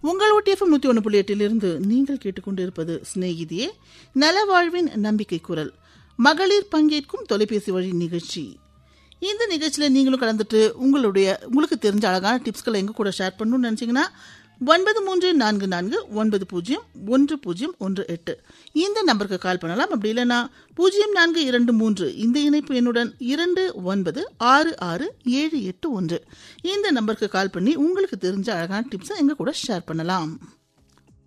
உங்கள் ஒட்டிஎஃப்எம் நூற்றி ஒன்று புள்ளி எட்டிலிருந்து நீங்கள் கேட்டுக்கொண்டிருப்பது சிநேகிதியே நலவாழ்வின் நம்பிக்கை குரல் மகளிர் பங்கேற்கும் தொலைபேசி வழி நிகழ்ச்சி இந்த நிகழ்ச்சியில் நீங்களும் கலந்துட்டு உங்களுடைய உங்களுக்கு தெரிஞ்ச அழகான டிப்ஸ்களை எங்க கூட ஷேர் பண்ணணும்னு நினச்சிங்கன்னா ஒன்பது மூன்று நான்கு நான்கு ஒன்பது பூஜ்ஜியம் ஒன்று பூஜ்ஜியம் ஒன்று எட்டு இந்த நம்பருக்கு கால் பண்ணலாம் அப்படி இல்லைன்னா பூஜ்ஜியம் நான்கு இரண்டு மூன்று இந்த இணைப்பு எண்ணுடன் இரண்டு ஒன்பது ஆறு ஆறு ஏழு எட்டு ஒன்று இந்த நம்பருக்கு கால் பண்ணி உங்களுக்கு தெரிஞ்ச அழகான டிப்ஸை எங்க கூட ஷேர் பண்ணலாம்